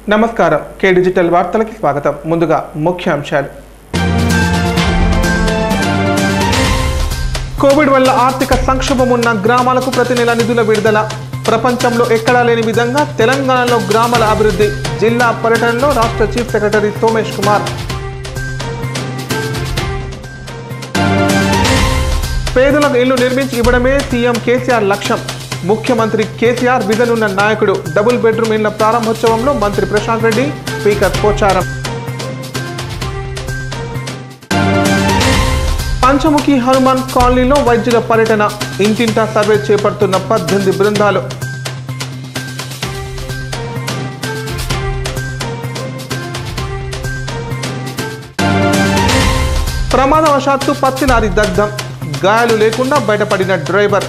నమస్కారం కే డిజిటల్ వార్తలకి స్వాగతం ముందుగా ముఖ్యాంశాలు కోవిడ్ వల్ల ఆర్థిక సంక్షోభం ఉన్న గ్రామాలకు ప్రతి నెల నిధుల విడుదల ప్రపంచంలో ఎక్కడా లేని విధంగా తెలంగాణలో గ్రామాల అభివృద్ధి జిల్లా పర్యటనలో రాష్ట్ర చీఫ్ సెక్రటరీ సోమేష్ కుమార్ పేదలకు ఇల్లు నిర్మించి ఇవ్వడమే సీఎం కేసీఆర్ లక్ష్యం ముఖ్యమంత్రి కేసీఆర్ విధనున్న నాయకుడు డబుల్ బెడ్రూమ్ ఇళ్ల ప్రారంభోత్సవంలో మంత్రి ప్రశాంత్ రెడ్డి స్పీకర్ పోచారం పంచముఖి హనుమాన్ కాలనీలో వైద్యుల పర్యటన ఇంటింటా సర్వే చేపడుతున్న పద్దెనిమిది బృందాలు ప్రమాదవశాత్తు పత్తి లారీ దగ్ధం గాయాలు లేకుండా బయటపడిన డ్రైవర్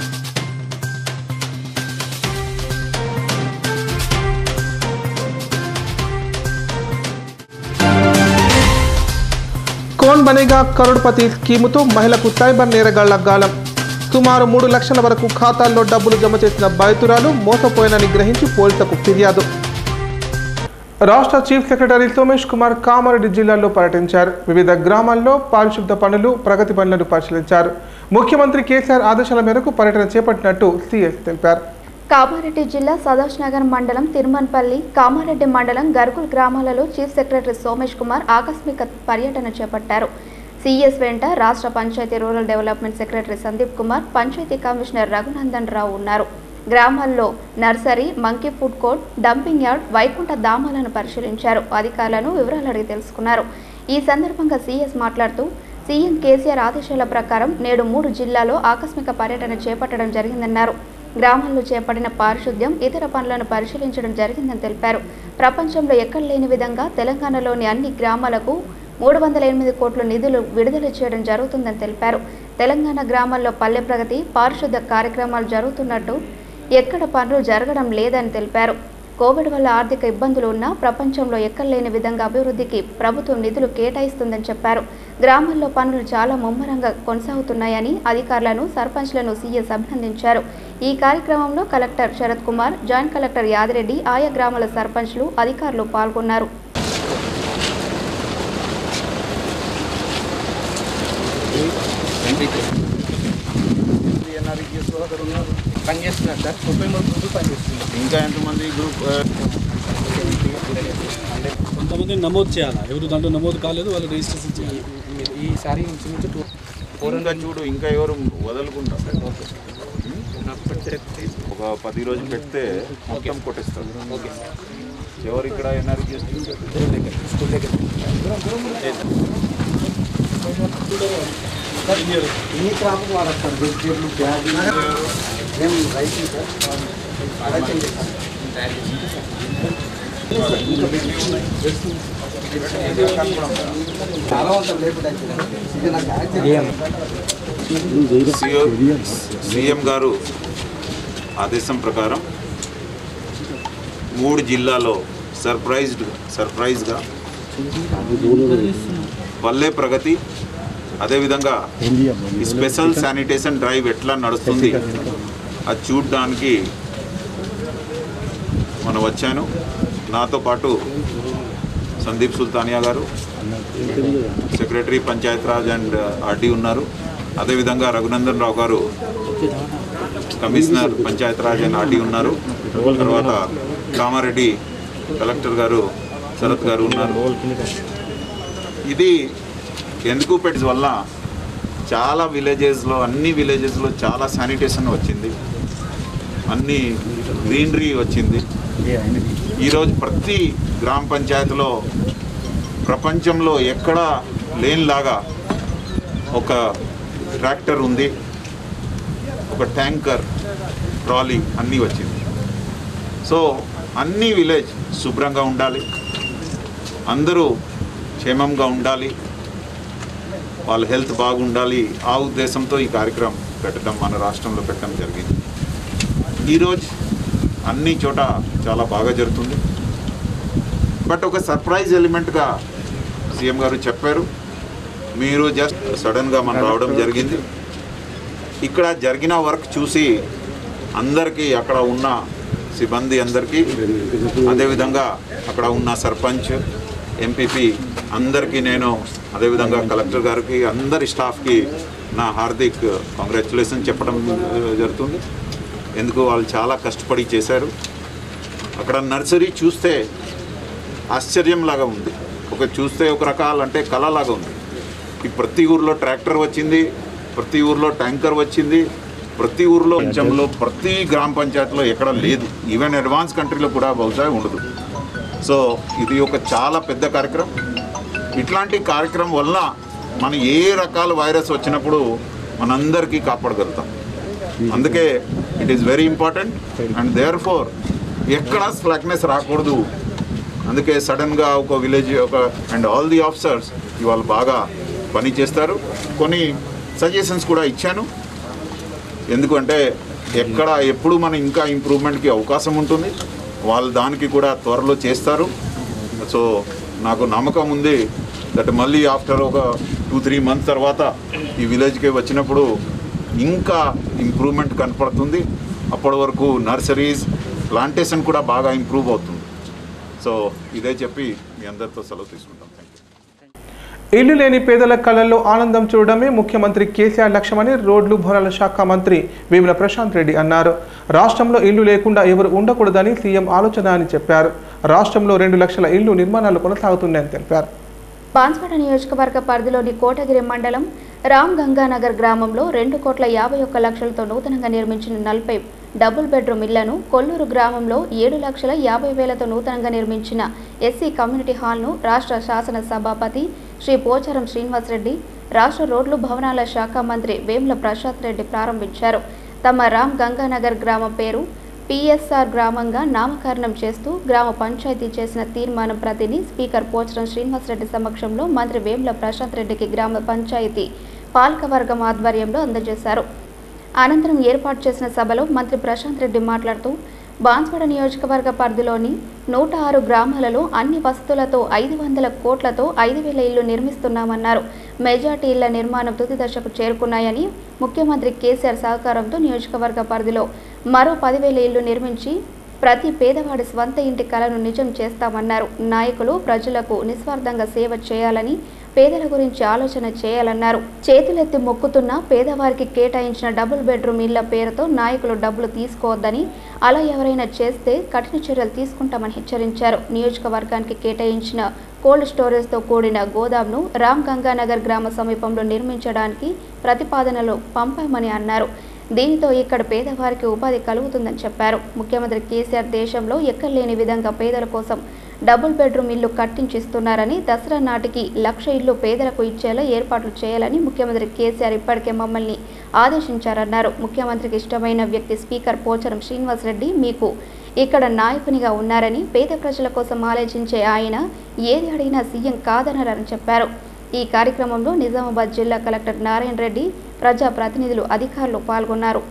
కోన్ బనేగా కరోడ్పతి స్కీముతో మహిళకు సైబర్ నేరగాళ్ల గాలం సుమారు మూడు లక్షల వరకు ఖాతాల్లో డబ్బులు జమ చేసిన బాధితురాలు మోసపోయినని గ్రహించి పోలీసులకు ఫిర్యాదు రాష్ట్ర చీఫ్ సెక్రటరీ సోమేష్ కుమార్ కామారెడ్డి జిల్లాలో పర్యటించారు వివిధ గ్రామాల్లో పారిశుద్ధ పనులు ప్రగతి పనులను పరిశీలించారు ముఖ్యమంత్రి కేసీఆర్ ఆదేశాల మేరకు పర్యటన చేపట్టినట్టు సీఎస్ తెలిపారు కామారెడ్డి జిల్లా సదాష్ నగర్ మండలం తిరుమన్పల్లి కామారెడ్డి మండలం గర్గుల్ గ్రామాలలో చీఫ్ సెక్రటరీ సోమేష్ కుమార్ ఆకస్మిక పర్యటన చేపట్టారు సీఎస్ వెంట రాష్ట్ర panchayat rural development secretary Sandeep Kumar panchayat commissioner Raghunandan Rao ఉన్నారు గ్రామాల్లో nursery monkey food court dumping yard వైకుంఠ ధామాలను పరిశీలించారు అధికారులను వివరాలు అడిగి తెలుసుకున్నారు ఈ సందర్భంగా సీఎస్ మాట్లాడుతూ సీఎం కేసీఆర్ ఆదేశాల ప్రకారం నేడు మూడు జిల్లాలో ఆకస్మిక పర్యటన చేపట్టడం జరిగిందన్నారు గ్రామాల్లో చేపట్టిన పారిశుద్ధ్యం ఇతర పనులను పరిశీలించడం జరిగిందని తెలిపారు ప్రపంచంలో ఎక్కడ లేని విధంగా తెలంగాణలోని అన్ని గ్రామాలకు మూడు వందల ఎనిమిది కోట్ల నిధులు విడుదల చేయడం జరుగుతుందని తెలిపారు తెలంగాణ గ్రామాల్లో పల్లె ప్రగతి పారిశుద్ధ కార్యక్రమాలు జరుగుతున్నట్టు ఎక్కడ పనులు జరగడం లేదని తెలిపారు కోవిడ్ వల్ల ఆర్థిక ఇబ్బందులు ఉన్నా ప్రపంచంలో ఎక్కడ లేని విధంగా అభివృద్ధికి ప్రభుత్వం నిధులు కేటాయిస్తుందని చెప్పారు గ్రామాల్లో పనులు చాలా ముమ్మరంగా కొనసాగుతున్నాయని అధికారులను సర్పంచ్లను సీఎస్ అభినందించారు ఈ కార్యక్రమంలో collector Sharath Kumar joint collector Yadireddy ఆయా గ్రామాల సర్పంచ్లు అధికారులు పాల్గొన్నారు పనిచేస్తున్నారు సార్ ముప్పై మూడు గ్రూపులు పనిచేస్తున్నారు ఇంకా ఎంతమంది గ్రూప్ ఆ, కొంతమంది నమోదు చేయాలా ఎవరు దాంట్లో నమోదు కాలేదు వాళ్ళు రిజిస్ట్రేషన్ చేయాలి మీరు ఈసారి ఇంచుమించు టూ ఇంకా చూడు ఇంకా ఎవరు వదలకుండా ఒక పది రోజులు పెడితే మొత్తం కొట్టేస్తారు ఎవరు ఇక్కడ ఎన్ఆర్కి స్కూల్ దగ్గర ఎన్ని క్రాప్స్ వాడతారు వెజిటేబుల్ బ్యాగ్ మేము రైస్ సార్ ఆలోచన చేస్తాం చాలా వందలు లేకుండా ఇది నాకు యాక్చువల్లీ సీఎం గారు ఆదేశం ప్రకారం మూడు జిల్లాలో సర్ప్రైజ్డ్ సర్ప్రైజ్గా పల్లె ప్రగతి అదేవిధంగా ఈ స్పెషల్ శానిటేషన్ డ్రైవ్ ఎట్లా నడుస్తుంది అది చూడడానికి మనం వచ్చాను నాతో పాటు సందీప్ సుల్తానియా గారు secretary Panchayat Raj and RD ఉన్నారు అదేవిధంగా రఘునందన్ రావు గారు commissioner Panchayat Raj and RD ఉన్నారు తర్వాత కామారెడ్డి కలెక్టర్ గారు శరత్ గారు ఉన్నారు ఇది ఎందుకు పెట్టి వల్ల చాలా విలేజెస్లో అన్ని విలేజెస్లో చాలా శానిటేషన్ వచ్చింది అన్ని గ్రీనరీ వచ్చింది ఈరోజు ప్రతి గ్రామ పంచాయతీలో ప్రపంచంలో ఎక్కడా లేనిలాగా ఒక ట్రాక్టర్ ఉంది ఒక ట్యాంకర్ ట్రాలీ అన్నీ వచ్చింది సో అన్ని విలేజ్ శుభ్రంగా ఉండాలి అందరూ క్షేమంగా ఉండాలి వాళ్ళ హెల్త్ బాగుండాలి ఆ ఉద్దేశంతో ఈ కార్యక్రమం పెట్టడం మన రాష్ట్రంలో పెట్టడం జరిగింది ఈరోజు అన్ని చోట చాలా బాగా జరుగుతుంది బట్ ఒక సర్ప్రైజ్ ఎలిమెంట్గా సీఎం గారు చెప్పారు మీరు జస్ట్ సడన్గా మనం రావడం జరిగింది ఇక్కడ జరిగిన వర్క్ చూసి అందరికీ అక్కడ ఉన్న సిబ్బంది అందరికీ అదేవిధంగా అక్కడ ఉన్న సర్పంచ్ ఎంపీపీ అందరికీ నేను అదేవిధంగా కలెక్టర్ గారికి అందరి స్టాఫ్కి నా హార్దిక్ కాంగ్రాచులేషన్ చెప్పడం ఆ, జరుగుతుంది ఎందుకు వాళ్ళు చాలా కష్టపడి చేశారు అక్కడ నర్సరీ చూస్తే ఆశ్చర్యంలాగా ఉంది ఒక చూస్తే ఒక రకాల అంటే కళలాగా ఉంది ఈ ప్రతి ఊర్లో ట్రాక్టర్ వచ్చింది ప్రతి ఊర్లో ట్యాంకర్ వచ్చింది ప్రతి ఊర్లో పంచంలో ప్రతి గ్రామ పంచాయతీలో ఎక్కడ లేదు ఈవెన్ అడ్వాన్స్ కంట్రీలో కూడా బహుశా ఉండదు సో ఇది ఒక చాలా పెద్ద కార్యక్రమం ఇట్లాంటి కార్యక్రమం వల్ల మన ఏ రకాల వైరస్ వచ్చినప్పుడు మనందరికీ కాపాడగలుగుతాం అందుకే it is very important and therefore ఎక్కడ స్లాక్నెస్ రాకూడదు అందుకే సడన్గా ఒక విలేజ్ ఒక అండ్ ఆల్ ది ఆఫీసర్స్ ఇవాళ బాగా పని చేస్తారు కొన్ని సజెషన్స్ కూడా ఇచ్చాను ఎందుకంటే ఎక్కడ ఎప్పుడు మన ఇంకా ఇంప్రూవ్మెంట్కి అవకాశం ఉంటుంది వాళ్ళు దానికి కూడా త్వరలో చేస్తారు సో నాకు నమ్మకం ఉంది దట్ మళ్ళీ ఆఫ్టర్ ఒక టూ త్రీ మంత్స్ తర్వాత ఈ విలేజ్కి వచ్చినప్పుడు ఇంకా ఇంప్రూవ్మెంట్ కనపడుతుంది అప్పటి వరకు నర్సరీస్ ప్లాంటేషన్ కూడా బాగా ఇంప్రూవ్ అవుతుంది సో ఇదే చెప్పి మీ అందరితో సెలవు తీసుకుంటాం థ్యాంక్ యూ ఇల్లు లేని పేదల కళల్లో ఆనందం చూడడమే ముఖ్యమంత్రి కేసీఆర్ లక్ష్యమని రోడ్లు భవనాల శాఖ మంత్రి వేముల ప్రశాంత్ రెడ్డి అన్నారు రాష్ట్రంలో ఇల్లు లేకుండా ఎవరు ఉండకూడదని సీఎం ఆలోచన అని చెప్పారు రాష్ట్రంలో రెండు లక్షల ఇల్లు నిర్మాణాలు కొనసాగుతున్నాయని తెలిపారు బాన్స్వాడ నియోజకవర్గ పరిధిలోని కోటగిరి మండలం రామ్ గంగానగర్ గ్రామంలో రెండు కోట్ల యాభై ఒక్క లక్షలతో నూతనంగా నిర్మించిన నలభై డబుల్ బెడ్రూమ్ ఇళ్లను కొల్లూరు గ్రామంలో ఏడు లక్షల యాభై వేలతో నూతనంగా నిర్మించిన ఎస్సీ కమ్యూనిటీ హాల్ను రాష్ట్ర శాసన సభాపతి శ్రీ పోచారం శ్రీనివాసరెడ్డి రాష్ట్ర రోడ్లు భవనాల శాఖ మంత్రి వేముల ప్రసాద్ రెడ్డి ప్రారంభించారు తమ రామ్ గంగానగర్ గ్రామం పేరు పిఎస్ఆర్ గ్రామంగా నామకరణం చేస్తూ గ్రామ పంచాయతీ చేసిన తీర్మానం ప్రతిని స్పీకర్ పోచరం శ్రీనివాసరెడ్డి సమక్షంలో మంత్రి వేముల ప్రశాంత్ రెడ్డికి గ్రామ పంచాయతీ పాలకవర్గం ఆధ్వర్యంలో అందజేశారు అనంతరం ఏర్పాటు చేసిన సభలో మంత్రి ప్రశాంత్ రెడ్డి మాట్లాడుతూ బాన్స్వాడ నియోజకవర్గ పరిధిలోని నూట ఆరు గ్రామాలలో అన్ని వసతులతో ఐదు వందల కోట్లతో ఐదు వేల ఇళ్లు నిర్మిస్తున్నామన్నారు మెజార్టీ ఇళ్ల నిర్మాణం తుది దశకు చేరుకున్నాయని ముఖ్యమంత్రి కేసీఆర్ సహకారంతో నియోజకవర్గ పరిధిలో మరో పదివేల ఇళ్లు నిర్మించి ప్రతి పేదవాడి స్వంత ఇంటి కలను నిజం చేస్తామన్నారు నాయకులు ప్రజలకు నిస్వార్థంగా సేవ చేయాలని పేదల గురించి ఆలోచన చేయాలన్నారు చేతులెత్తి మొక్కుతున్న పేదవారికి కేటాయించిన డబుల్ బెడ్రూమ్ ఇళ్ల పేరుతో నాయకులు డబ్బులు తీసుకోవద్దని అలా ఎవరైనా చేస్తే కఠిన చర్యలు తీసుకుంటామని హెచ్చరించారు నియోజకవర్గానికి కేటాయించిన కోల్డ్ స్టోరేజ్తో కూడిన గోదాంను రామ్ గంగానగర్ గ్రామ సమీపంలో నిర్మించడానికి ప్రతిపాదనలు పంపామని అన్నారు దీనితో ఇక్కడ పేదవారికి ఉపాధి కలుగుతుందని చెప్పారు ముఖ్యమంత్రి కేసీఆర్ దేశంలో ఎక్కలేని విధంగా పేదల కోసం డబుల్ బెడ్రూమ్ ఇల్లు కట్టించిస్తున్నారని దసరా నాటికి లక్ష ఇల్లు పేదలకు ఇచ్చేలా ఏర్పాట్లు చేయాలని ముఖ్యమంత్రి కేసీఆర్ ఇప్పటికే మమ్మల్ని ఆదేశించారన్నారు ముఖ్యమంత్రికి ఇష్టమైన వ్యక్తి స్పీకర్ పోచారం శ్రీనివాసరెడ్డి మీకు ఇక్కడ నాయకునిగా ఉన్నారని పేద ప్రజల కోసం ఆలోచించే ఆయన ఏది అడిగినా సీఎం కాదనరని చెప్పారు ఈ కార్యక్రమంలో నిజామాబాద్ జిల్లా కలెక్టర్ నారాయణ రెడ్డి ప్రజా ప్రతినిధులు అధికారులు పాల్గొన్నారు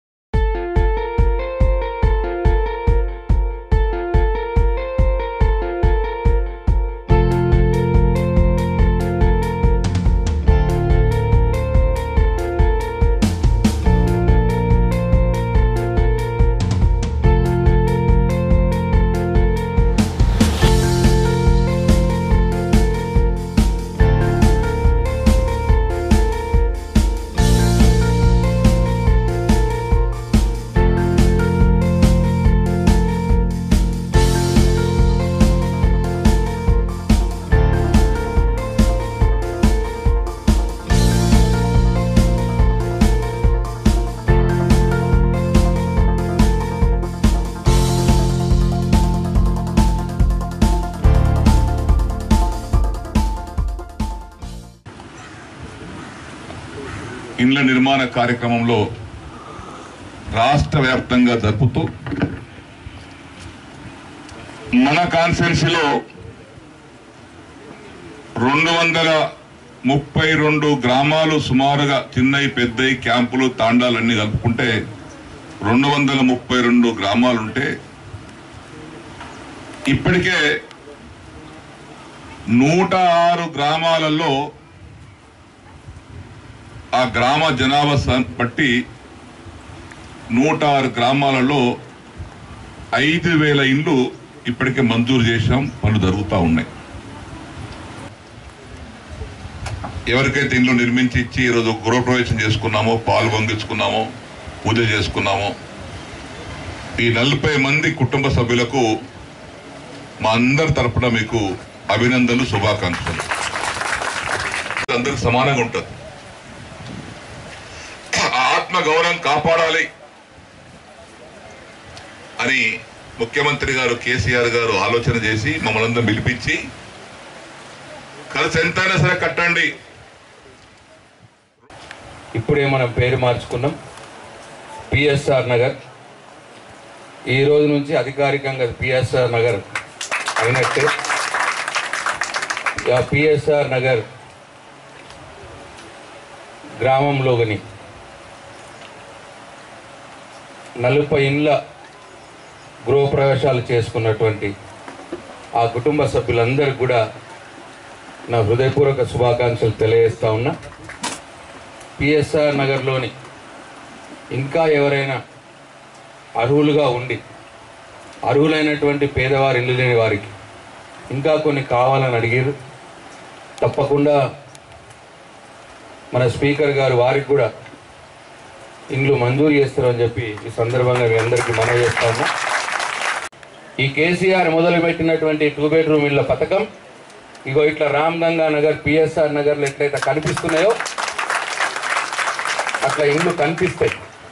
ఇండ్ల నిర్మాణ కార్యక్రమంలో రాష్ట్ర వ్యాప్తంగా జరుపుతూ మన కాన్స్టిట్యున్సీలో రెండు వందల ముప్పై రెండు గ్రామాలు సుమారుగా చిన్నవి పెద్దవి క్యాంపులు తాండాలన్నీ కలుపుకుంటే రెండు వందల ముప్పై రెండు గ్రామాలుంటే ఇప్పటికే నూట ఆరు గ్రామాలలో ఆ గ్రామ జనాభా స- బట్టి నూట ఆరు గ్రామాలలో ఐదు వేల ఇండ్లు ఇప్పటికే మంజూరు చేసాం పనులు జరుగుతూ ఉన్నాయి ఎవరికైతే ఇండ్లు నిర్మించి ఇచ్చి ఈరోజు గృహప్రవేశం చేసుకున్నామో పాలు పొంగించుకున్నామో పూజ చేసుకున్నామో ఈ నలభై మంది కుటుంబ సభ్యులకు మా అందరి తరపున మీకు అభినందనలు శుభాకాంక్షలు అందరికి సమానంగా ఉంటుంది ఆ ఆత్మ గౌరవం కాపాడాలి అని ముఖ్యమంత్రి గారు కేసీఆర్ గారు ఆలోచన చేసి మమ్మల్ని అందరం పిలిపించి ఖర్చు ఎంతైనా సరే కట్టండి ఇప్పుడే మనం పేరు మార్చుకున్నాం పిఎస్ఆర్ నగర్ ఈ రోజు నుంచి అధికారికంగా పిఎస్ఆర్ నగర్ అయినట్టే ఆ పిఎస్ఆర్ నగర్ గ్రామంలోని నలభై ఇండ్ల గృహప్రవేశాలు చేసుకున్నటువంటి ఆ కుటుంబ సభ్యులందరికీ కూడా నా హృదయపూర్వక శుభాకాంక్షలు తెలియజేస్తా ఉన్నా పిఎస్ఆర్ నగర్లోని ఇంకా ఎవరైనా అర్హులుగా ఉండి అర్హులైనటువంటి పేదవారి ఇల్లు లేని వారికి ఇంకా కొన్ని కావాలని అడిగారు తప్పకుండా మన స్పీకర్ గారు వారికి కూడా ఇండ్లు మంజూరు చేస్తారని చెప్పి ఈ సందర్భంగా మీ అందరికీ మనవి చేస్తా ఉన్నా ఈ కేసీఆర్ మొదలుపెట్టినటువంటి టూ బెడ్రూమ్ ఇళ్ళ పథకం ఇగో ఇట్లా రామ్ గంగా నగర్ పిఎస్ఆర్ నగర్లు ఎట్లయితే కనిపిస్తున్నాయో అట్లా ఇండ్లు కనిపిస్తాయి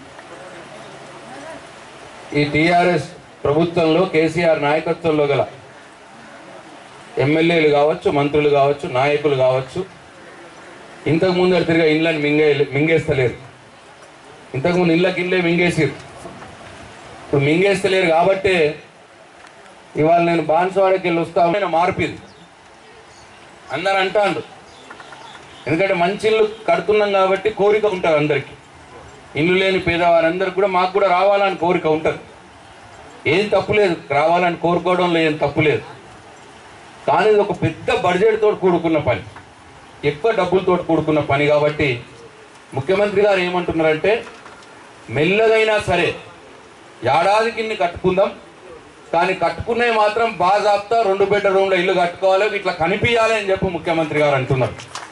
ఈ టీఆర్ఎస్ ప్రభుత్వంలో కేసీఆర్ నాయకత్వంలో గల ఎమ్మెల్యేలు కావచ్చు మంత్రులు కావచ్చు నాయకులు కావచ్చు ఇంతకు ముందర తిరిగా ఇండ్లను మింగే మింగేస్తలేరు ఇంతకుముందు ఇళ్ళకి ఇళ్ళే మింగేసారు ఇప్పుడు మింగేస్తలేరు కాబట్టే ఇవాళ నేను బాన్సువాడకి వెళ్ళి వస్తా మార్పిది అందరు అంటాండ్రు ఎందుకంటే మంచి ఇల్లు కడుతున్నాం కాబట్టి కోరిక ఉంటుంది అందరికీ ఇల్లు లేని పేదవారందరికీ కూడా మాకు కూడా రావాలని కోరిక ఉంటుంది ఏం తప్పులేదు రావాలని కోరుకోవడంలో ఏం తప్పులేదు కానీ ఇది ఒక పెద్ద బడ్జెట్తో కూడుకున్న పని ఎక్కువ డబ్బులతో కూడుకున్న పని కాబట్టి ముఖ్యమంత్రి గారు ఏమంటున్నారంటే మెల్లగైనా సరే ఏడాదికి ఇన్ని కట్టుకుందాం కానీ కట్టుకునే మాత్రం బాజాప్తా రెండు బెడ్రూమ్లో ఇల్లు కట్టుకోవాలి ఇట్లా కనిపించాలి అని చెప్పి ముఖ్యమంత్రి గారు అంటున్నారు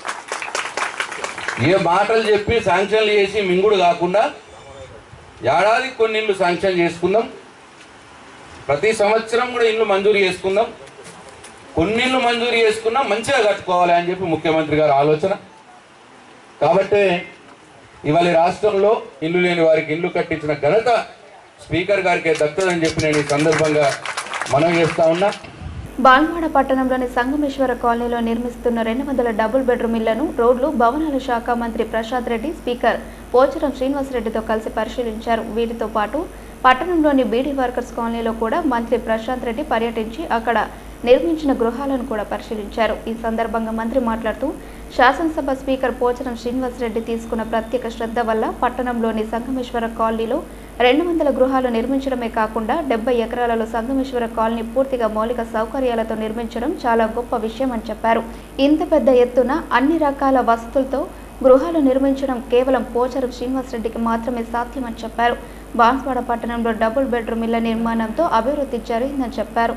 ఏ మాటలు చెప్పి శాంక్షన్లు చేసి మింగుడు కాకుండా ఏడాదికి కొన్ని ఇల్లు శాంక్షన్ చేసుకుందాం ప్రతి సంవత్సరం కూడా ఇల్లు మంజూరు చేసుకుందాం కొన్ని ఇల్లు మంజూరు చేసుకున్నా మంచిగా కట్టుకోవాలి అని చెప్పి ముఖ్యమంత్రి గారి ఆలోచన కాబట్టి ఇవాళ ఈ రాష్ట్రంలో ఇల్లు లేని వారికి ఇల్లు కట్టించిన ఘనత స్పీకర్ గారికి దక్కుతుందని చెప్పి నేను ఈ సందర్భంగా మనం చేస్తా ఉన్నా బాల్వాడ పట్టణంలోని సంగమేశ్వర కాలనీలో నిర్మిస్తున్న రెండు వందల డబుల్ బెడ్రూమ్ ఇళ్లను రోడ్లు భవనాల శాఖ మంత్రి ప్రసాద్ రెడ్డి స్పీకర్ పోచారం శ్రీనివాసరెడ్డితో కలిసి పరిశీలించారు వీటితో పాటు పట్టణంలోని బీడీ వర్కర్స్ కాలనీలో కూడా మంత్రి ప్రశాంత్ రెడ్డి పర్యటించి అక్కడ నిర్మించిన గృహాలను కూడా పరిశీలించారు ఈ సందర్భంగా మంత్రి మాట్లాడుతూ శాసనసభ స్పీకర్ పోచరం శ్రీనివాసరెడ్డి తీసుకున్న ప్రత్యేక శ్రద్ధ వల్ల పట్టణంలోని సంగమేశ్వర కాలనీలో రెండు వందల గృహాలు నిర్మించడమే కాకుండా డెబ్బై ఎకరాలలో సంగమేశ్వర కాలనీ పూర్తిగా మౌలిక సౌకర్యాలతో నిర్మించడం చాలా గొప్ప విషయం అని చెప్పారు ఇంత పెద్ద ఎత్తున అన్ని రకాల వసతులతో గృహాలు నిర్మించడం కేవలం పోచరం శ్రీనివాసరెడ్డికి మాత్రమే సాధ్యమని చెప్పారు బాన్స్వాడ పట్టణంలో డబుల్ బెడ్రూమ్ ఇళ్ల నిర్మాణంతో అభివృద్ధి జరిగిందని చెప్పారు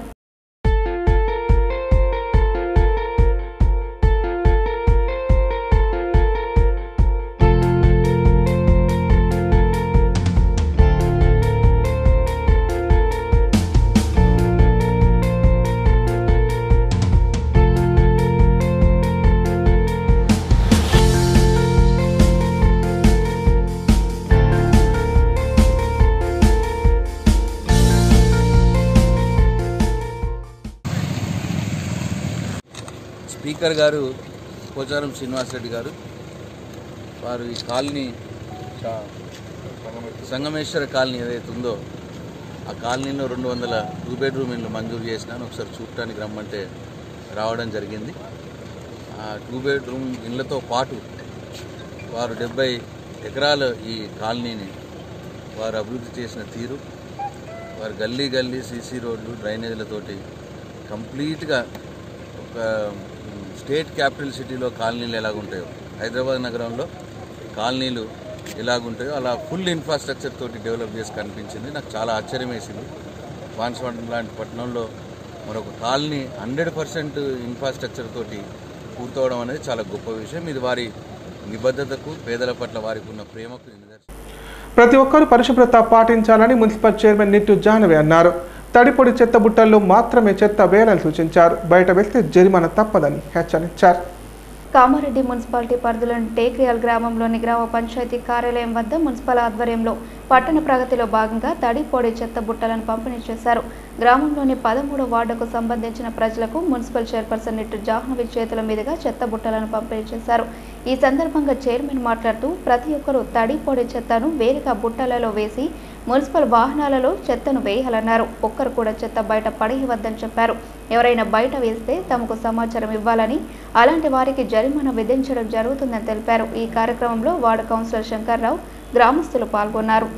స్పీకర్ గారు పోచారం శ్రీనివాసరెడ్డి గారు వారు ఈ కాలనీ సంగమేశ్వర కాలనీ ఏదైతే ఉందో ఆ కాలనీలో రెండు వందల టూ బెడ్రూమ్ ఇల్లు మంజూరు చేసినాను ఒకసారి చూడటానికి రమ్మంటే రావడం జరిగింది ఆ టూ బెడ్రూమ్ ఇళ్ళతో పాటు వారు డెబ్బై ఎకరాల ఈ కాలనీని వారు అభివృద్ధి చేసిన తీరు వారు గల్లీ గల్లీ సీసీ రోడ్లు డ్రైనేజీలతోటి కంప్లీట్గా ఒక మ్, స్టేట్ క్యాపిటల్ సిటీలో కాలనీలు ఎలాగుంటాయో హైదరాబాద్ నగరంలో కాలనీలు ఎలాగుంటాయో అలా ఫుల్ ఇన్ఫ్రాస్ట్రక్చర్ తోటి డెవలప్ చేసి కనిపించింది నాకు చాలా ఆశ్చర్యం వేసింది బాన్స్వాడ లాంటి పట్టణంలో మరొక కాలనీ హండ్రెడ్ పర్సెంట్ ఇన్ఫ్రాస్ట్రక్చర్ తోటి పూర్తవడం అనేది చాలా గొప్ప విషయం ఇది వారి నిబద్ధతకు పేదల పట్ల వారికి ఉన్న ప్రేమకు నిదర్శనం ప్రతి ఒక్కరూ పరిశుభ్రత పాటించాలని మున్సిపల్ చైర్మన్ నిట్టు జాహ్నవి అన్నారు తడిపొడి చెత్త బుట్టల్లో మాత్రమే చెత్త వేయాలని సూచించారు బయట వేస్తే జరిమానా తప్పదని హెచ్చరించారు కామారెడ్డి మున్సిపాలిటీ పరిధిలోని టేక్రియాల్ గ్రామంలోని గ్రామ పంచాయతీ కార్యాలయం వద్ద మున్సిపల్ ఆధ్వర్యంలో పట్టణ ప్రగతిలో భాగంగా తడి పొడి చెత్త బుట్టలను పంపిణీ చేశారు గ్రామంలోని పదమూడో వార్డుకు సంబంధించిన ప్రజలకు మున్సిపల్ చైర్పర్సన్ నిట్టు జాహ్నవి చేతుల మీదుగా చెత్త బుట్టలను పంపిణీ చేశారు ఈ సందర్భంగా చైర్మన్ మాట్లాడుతూ ప్రతి ఒక్కరూ తడి పొడి చెత్తను వేరుగా బుట్టలలో వేసి మున్సిపల్ వాహనాలలో చెత్తను వేయాలన్నారు ఒక్కరు కూడా చెత్త బయట పడేయవద్దని చెప్పారు ఎవరైనా బయట వేస్తే తమకు సమాచారం ఇవ్వాలని అలాంటి వారికి జరిమానా విధించడం జరుగుతుందని తెలిపారు ఈ కార్యక్రమంలో వార్డు కౌన్సిలర్ శంకర్రావు గ్రామస్తులు పాల్గొన్నారు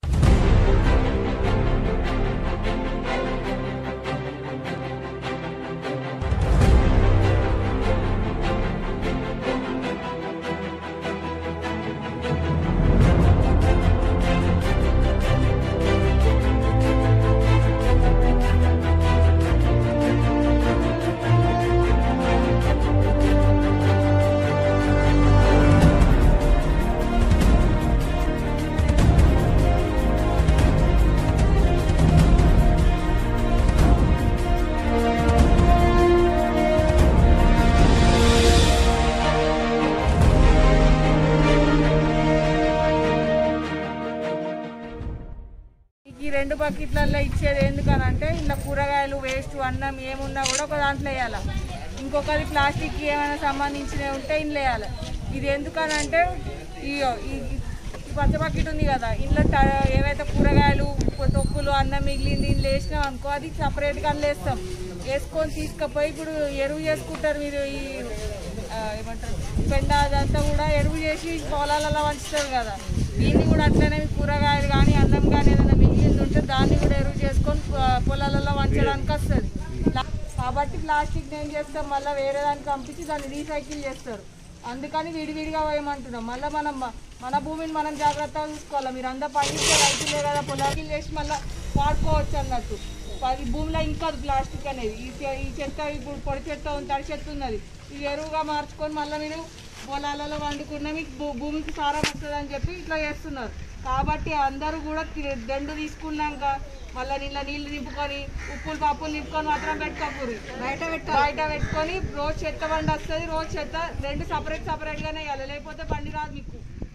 ఈ రెండు బకెట్లలో ఇచ్చేది ఎందుకనంటే ఇంట్లో కూరగాయలు వేస్ట్ అన్నం ఏమున్నా కూడా ఒక దాంట్లో వేయాలి ఇంకొకది ప్లాస్టిక్ ఏమైనా సంబంధించినవి ఉంటే ఇంట్లో వేయాలి ఇది ఎందుకనంటే ఈ ఈ ఈ పచ్చ బకెట్ ఉంది కదా ఇంట్లో ట- ఏవైతే కూరగాయలు తొక్కులు అన్నం మిగిలింది ఇంట్లో వేసినాం అనుకో అది సపరేట్గా అందులో వేస్తాం వేసుకొని తీసుకుపోయి ఇప్పుడు ఎరువు చేసుకుంటారు మీరు ఈ ఆ, ఏమంటారు పెండ అదంతా కూడా ఎరువు చేసి పొలాలలో వంచుతారు కదా దీన్ని కూడా అట్లనే కూరగాయలు కానీ అన్నం కానీ ఏదైనా మిగిలింది ఉంటే దాన్ని కూడా ఎరువు చేసుకొని పొ- పొలాలలో వంచడానికి వస్తుంది కాబట్టి ప్లాస్టిక్ ఏం చేస్తాం మళ్ళీ వేరే దానికి పంపించి దాన్ని రీసైకిల్ చేస్తారు అందుకని విడివిడిగా వేయమంటున్నాం మళ్ళీ మనం మ- మన భూమిని మనం జాగ్రత్తగా చూసుకోవాలి మీరు అందరూ పండించే రైతులే కదా పొలాకి చేసి మళ్ళీ వాడుకోవచ్చు అన్నట్టు పది భూమిలో ఇంకా ప్లాస్టిక్ అనేది ఈ చె- ఈ చెత్త ఇప్పుడు పొడి చెత్త ఉంది తడి చెత్త ఉన్నది ఇది ఎరువుగా మార్చుకొని మళ్ళీ మీరు పొలాలలో వండుకున్న మీకు భూ- భూమికి సారం వస్తుంది అని చెప్పి ఇట్లా చేస్తున్నారు కాబట్టి అందరూ కూడా తి- దండు తీసుకున్నాక మళ్ళీ నీళ్ళ నీళ్లు నింపుకొని ఉప్పులు పప్పులు నింపుకొని మాత్రం పెట్టుకోకూరి బయట పెట్ట బయట పెట్టుకొని రోజు చెత్త బండి వస్తుంది రోజు చెత్త రెండు సపరేట్ సపరేట్గానే వేయాలి లేకపోతే బండి రాదు మీకు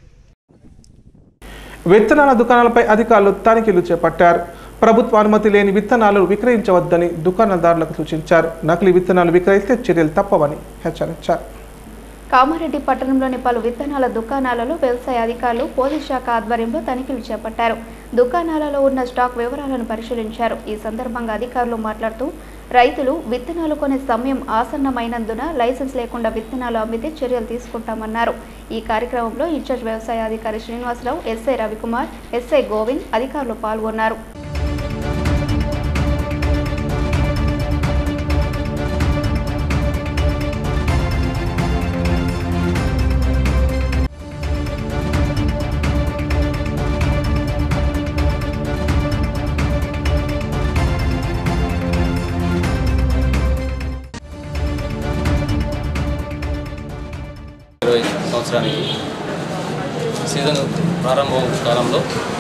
విత్తనాల దుకాణాలపై అధికారులు తనిఖీలు చేపట్టారు ప్రభుత్వ అనుమతి లేని విత్తనాలు విక్రయించవద్దని దుకాణదారులకు సూచించారు నకిలీ విత్తనాలు విక్రయిస్తే చర్యలు తప్పవని హెచ్చరించారు కామారెడ్డి పట్టణంలోని పలు విత్తనాల దుకాణాలలో వ్యవసాయ అధికారులు పోలీస్ శాఖ ఆధ్వర్యంలో తనిఖీలు చేపట్టారు దుకాణాలలో ఉన్న స్టాక్ వివరాలను పరిశీలించారు ఈ సందర్భంగా అధికారులు మాట్లాడుతూ రైతులు విత్తనాలు కొనే సమయం ఆసన్నమైనందున లైసెన్స్ లేకుండా విత్తనాలు అమ్మితే చర్యలు తీసుకుంటామన్నారు ఈ కార్యక్రమంలో ఇన్ఛార్జ్ వ్యవసాయ అధికారి శ్రీనివాసరావు ఎస్ఐ రవికుమార్ ఎస్ఐ గోవింద్ అధికారులు పాల్గొన్నారు ఇరవై సంవత్సరానికి సీజన్ ప్రారంభం కాలంలో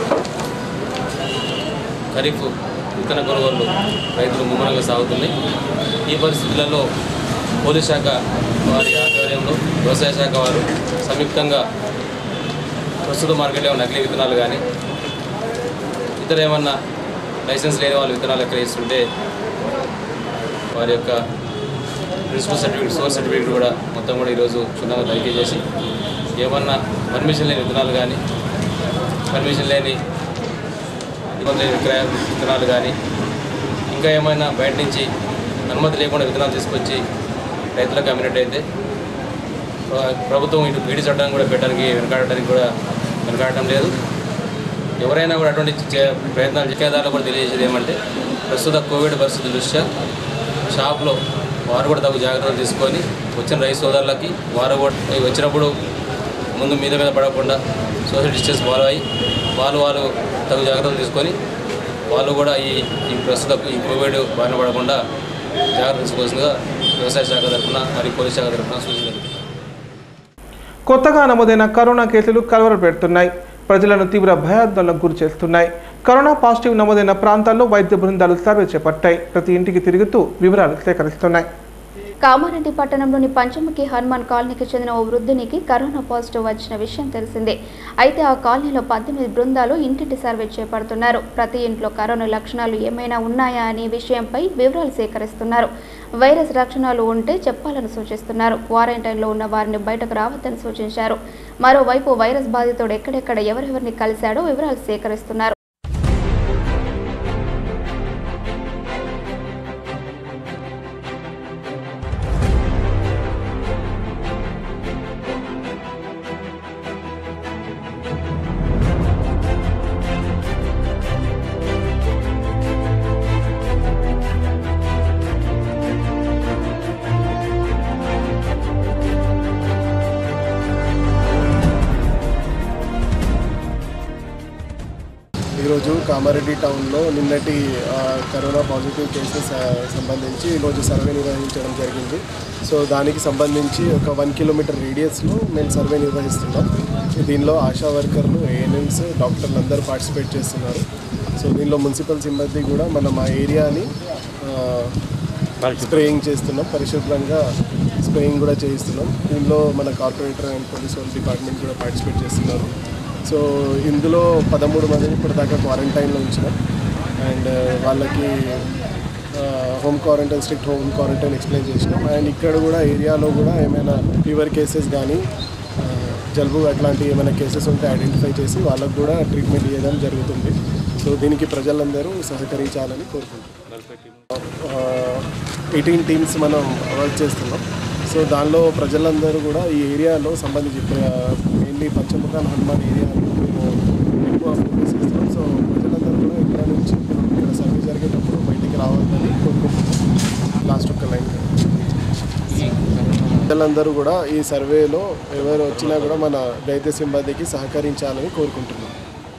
ఖరీఫ్ విత్తన కొనుగోళ్లు రైతులు ముమ్మరంగా సాగుతున్నాయి ఈ పరిస్థితులలో పోలీస్ శాఖ వారి ఆధ్వర్యంలో వ్యవసాయ శాఖ వారు సంయుక్తంగా ప్రస్తుత మార్కెట్లో ఉన్న నకిలీ విత్తనాలు కానీ ఇతర ఏమన్నా లైసెన్స్ లేని వాళ్ళు విత్తనాలు విక్రయిస్తుంటే వారి యొక్క ప్రిన్సిపల్ సర్టిఫికేట్ సోర్స్ సర్టిఫికేట్ కూడా మొత్తం కూడా ఈరోజు క్షుణ్ణంగా తనిఖీ చేసి ఏమన్నా పర్మిషన్ లేని విత్తనాలు కానీ పర్మిషన్ లేని నిబంధన లేని విక్రయ విత్తనాలు కానీ ఇంకా ఏమైనా బయట నుంచి అనుమతి లేకుండా విత్తనాలు తీసుకొచ్చి రైతులకు అమ్మినట్టయితే ప్ర- ప్రభుత్వం ఇటు పీడి చట్టాన్ని కూడా పెట్టడానికి వెనకాడటానికి కూడా వెనకాడటం లేదు ఎవరైనా కూడా అటువంటి చే- ప్రయత్నాలు విక్రయదారులు కూడా తెలియజేసేది ఏమంటే ప్రస్తుత కోవిడ్ పరిస్థితుల దృష్ట్యా షాప్లో వారు కూడా తగు జాగ్రత్తలు తీసుకొని వచ్చిన రైతు సోదరులకి వారు కూడా ఈ వచ్చినప్పుడు ముందు మీద మీద పడకుండా సోషల్ డిస్టెన్స్ ఫాలో అయ్యి వాళ్ళు వాళ్ళు తగు జాగ్రత్తలు తీసుకొని వాళ్ళు కూడా ఈ ఈ ప్రస్తుత ఈ కోవిడ్ బారిన పడకుండా జాగ్రత్త తీసుకోవాల్సిందిగా వ్యవసాయ శాఖ తరఫున మరియు పోలీస్ శాఖ తరఫున సూచించారు కొత్తగా నమోదైన కరోనా కేసులు కలవరపెడుతున్నాయి ప్రజలను తీవ్ర భయాందోళనకు గురి చేస్తున్నాయి కరోనా పాజిటివ్ నమోదైన ప్రాంతాల్లో వైద్య బృందాలు సర్వే చేపట్టాయి ప్రతి ఇంటికి తిరుగుతూ వివరాలు సేకరిస్తున్నాయి కామారెడ్డి పట్టణంలోని పంచముఖి హనుమాన్ కాలనీకి చెందిన ఓ వృద్ధునికి కరోనా పాజిటివ్ వచ్చిన విషయం తెలిసిందే అయితే ఆ కాలనీలో పద్దెనిమిది బృందాలు ఇంటింటి సర్వే చేపడుతున్నారు ప్రతి ఇంట్లో కరోనా లక్షణాలు ఏమైనా ఉన్నాయా అనే విషయంపై వివరాలు సేకరిస్తున్నారు వైరస్ లక్షణాలు ఉంటే చెప్పాలని సూచిస్తున్నారు క్వారంటైన్లో ఉన్న వారిని బయటకు రావద్దని సూచించారు మరోవైపు వైరస్ బాధితుడు ఎక్కడెక్కడ ఎవరెవరిని కలిశాడో వివరాలు సేకరిస్తున్నారు ఈరోజు కామారెడ్డి టౌన్లో నిన్నటి ఆ, కరోనా పాజిటివ్ కేసెస్ ఆ, సంబంధించి ఈరోజు సర్వే నిర్వహించడం జరిగింది సో దానికి సంబంధించి ఒక వన్ కిలోమీటర్ రేడియస్లో మేము సర్వే నిర్వహిస్తున్నాం దీనిలో ఆశా వర్కర్లు ఏఎన్ఎంస్ డాక్టర్లు అందరూ పార్టిసిపేట్ చేస్తున్నారు సో దీనిలో మున్సిపల్ సిబ్బంది కూడా మనం ఆ ఏరియాని స్ప్రేయింగ్ చేస్తున్నాం పరిశుభ్రంగా స్ప్రేయింగ్ కూడా చేయిస్తున్నాం దీనిలో మన కార్పొరేటర్ అండ్ పోలీస్ వాళ్ళ డిపార్ట్మెంట్ కూడా పార్టిసిపేట్ చేస్తున్నారు సో ఇందులో పదమూడు మందిని ఇప్పటిదాకా క్వారంటైన్లో ఉంచినాం అండ్ వాళ్ళకి home quarantine strict home quarantine explain చేసినాం అండ్ ఇక్కడ కూడా ఏరియాలో కూడా ఏమైనా ఫీవర్ కేసెస్ కానీ ఆ, జలుబు అట్లాంటి ఏమైనా కేసెస్ ఉంటే ఐడెంటిఫై చేసి వాళ్ళకు కూడా ట్రీట్మెంట్ ఇవ్వడం జరుగుతుంది సో దీనికి ప్రజలందరూ సహకరించాలని కోరుకుంటున్నాం ఎయిటీన్ టీమ్స్ మనం వర్క్ చేస్తున్నాం సో దానిలో ప్రజలందరూ కూడా ఈ ఏరియాలో సంబంధించి మెయిన్లీ పంచముఖాన్ హనుమాన్ ఏరియాలో మేము ఎక్కువ ఫోకస్ చేస్తున్నాం సో ప్రజలందరూ కూడా ఇక్కడ నుంచి ఇక్కడ సర్వే జరిగేటప్పుడు బయటికి రావద్దని కోరుకుంటున్నాం లాస్ట్ ఒక్క లైన్ ప్రజలందరూ కూడా ఈ సర్వేలో ఎవరు వచ్చినా కూడా మన దైత్య సిబ్బందికి సహకరించాలని కోరుకుంటున్నాం